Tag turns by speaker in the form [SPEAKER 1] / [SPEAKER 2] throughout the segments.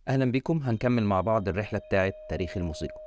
[SPEAKER 1] أهلا بكم هنكمل مع بعض الرحلة بتاعة تاريخ الموسيقى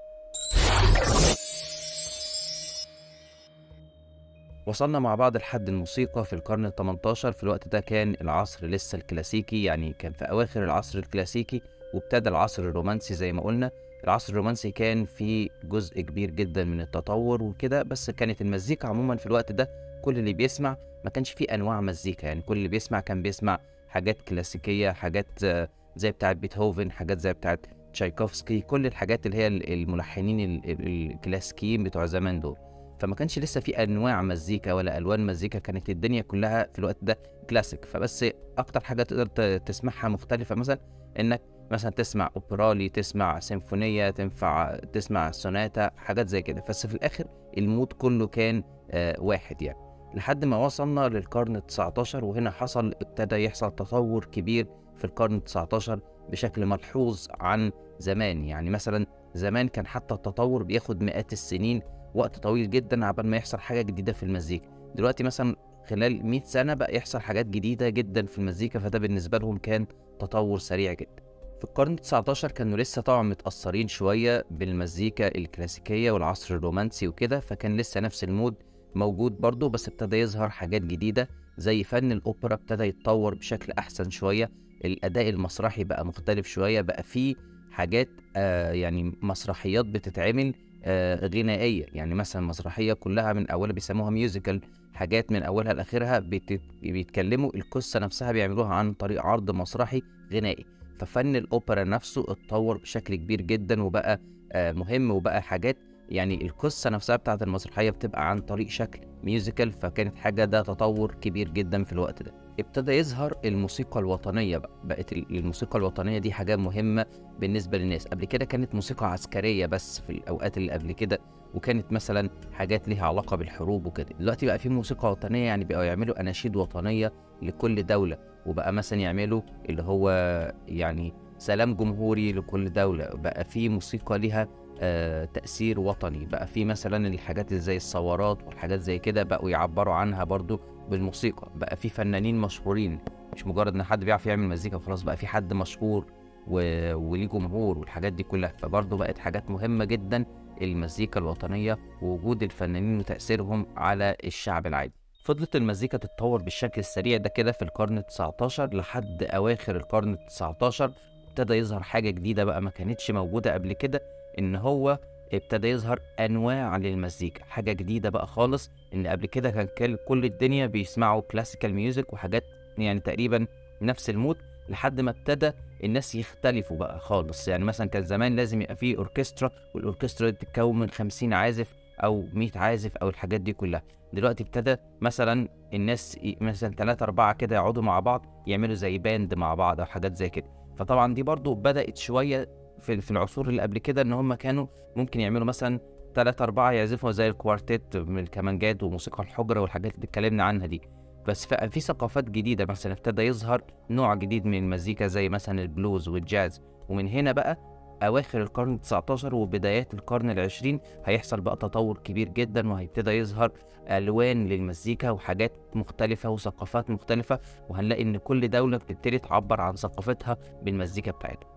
[SPEAKER 1] وصلنا مع بعض لحد الموسيقى في القرن ال 18 في الوقت ده كان العصر لسه الكلاسيكي يعني كان في أواخر العصر الكلاسيكي وابتدى العصر الرومانسي زي ما قلنا العصر الرومانسي كان فيه جزء كبير جدا من التطور وكده بس كانت المزيكا عموما في الوقت ده كل اللي بيسمع ما كانش فيه أنواع مزيكا يعني كل اللي بيسمع كان بيسمع حاجات كلاسيكية حاجات آه، زي بتاعة بيتهوفن حاجات زي بتاعة تشايكوفسكي كل الحاجات اللي هي ال- الملحنين ال- ال- الكلاسيكيين بتوع زمان دول فما كانش لسه في انواع مزيكا ولا الوان مزيكا كانت الدنيا كلها في الوقت ده كلاسيك فبس اكتر حاجه تقدر ت- تسمعها مختلفه مثلا انك مثلا تسمع اوبرالي تسمع سيمفونيه تنفع تسمع سوناتا حاجات زي كده بس في الاخر المود كله كان آه واحد يعني لحد ما وصلنا للقرن ال 19 وهنا حصل ابتدى يحصل تطور كبير في القرن ال 19 بشكل ملحوظ عن زمان يعني مثلا زمان كان حتى التطور بياخد مئات السنين وقت طويل جدا عبال ما يحصل حاجه جديده في المزيكا دلوقتي مثلا خلال 100 سنه بقى يحصل حاجات جديده جدا في المزيكا فده بالنسبه لهم كان تطور سريع جدا في القرن 19 كانوا لسه طبعا متأثرين شوية بالمزيكا الكلاسيكية والعصر الرومانسي وكده فكان لسه نفس المود موجود برضه بس ابتدى يظهر حاجات جديدة زي فن الأوبرا ابتدى يتطور بشكل أحسن شوية الأداء المسرحي بقى مختلف شوية بقى فيه حاجات آه يعني مسرحيات بتتعمل آه غنائية يعني مثلا مسرحية كلها من أولها بيسموها ميوزيكال حاجات من أولها لآخرها بت- بيتكلموا القصة نفسها بيعملوها عن طريق عرض مسرحي غنائي ففن الأوبرا نفسه اتطور بشكل كبير جدا وبقى آه مهم وبقى حاجات يعني القصة نفسها بتاعت المسرحية بتبقى عن طريق شكل ميوزيكال فكانت حاجة ده تطور كبير جدا في الوقت ده ابتدى يظهر الموسيقى الوطنية بقى بقت ال- الموسيقى الوطنية دي حاجة مهمة بالنسبة للناس قبل كده كانت موسيقى عسكرية بس في الأوقات اللي قبل كده وكانت مثلا حاجات ليها علاقة بالحروب وكده دلوقتي بقى في موسيقى وطنية يعني بقوا يعملوا أناشيد وطنية لكل دولة وبقى مثلا يعملوا اللي هو يعني سلام جمهوري لكل دولة بقى في موسيقى ليها آه تأثير وطني بقى في مثلا الحاجات اللي زي الثورات والحاجات زي كده بقوا يعبروا عنها برضو بالموسيقى بقى في فنانين مشهورين مش مجرد ان حد بيعرف يعمل مزيكا وخلاص بقى في حد مشهور و... وليه جمهور والحاجات دي كلها فبرضه بقت حاجات مهمة جدا المزيكا الوطنية ووجود الفنانين وتأثيرهم على الشعب العادي فضلت المزيكا تتطور بالشكل السريع ده كده في القرن ال 19 لحد أواخر القرن ال 19 ابتدى يظهر حاجة جديدة بقى ما كانتش موجودة قبل كده إن هو ابتدى يظهر أنواع للمزيكا حاجة جديدة بقى خالص إن قبل كده كان كل- كل الدنيا بيسمعوا كلاسيكال ميوزك وحاجات يعني تقريبا نفس المود لحد ما ابتدى الناس يختلفوا بقى خالص يعني مثلا كان زمان لازم يبقى فيه اوركسترا والاوركسترا دي تتكون من 50 عازف او 100 عازف او الحاجات دي كلها دلوقتي ابتدى مثلا الناس ي- مثلا ثلاثة أربعة كده يقعدوا مع بعض يعملوا زي باند مع بعض أو حاجات زي كده فطبعا دي برضو بدأت شوية في, في العصور اللي قبل كده إن هم كانوا ممكن يعملوا مثلا ثلاثة أربعة يعزفوا زي الكوارتيت من الكمانجات وموسيقى الحجرة والحاجات اللي اتكلمنا عنها دي بس ف- في ثقافات جديدة مثلا ابتدى يظهر نوع جديد من المزيكا زي مثلا البلوز والجاز ومن هنا بقى أواخر القرن 19 وبدايات القرن العشرين هيحصل بقى تطور كبير جدا وهيبتدى يظهر ألوان للمزيكا وحاجات مختلفة وثقافات مختلفة وهنلاقي إن كل دولة بتبتدي تعبر عن ثقافتها بالمزيكا بتاعتها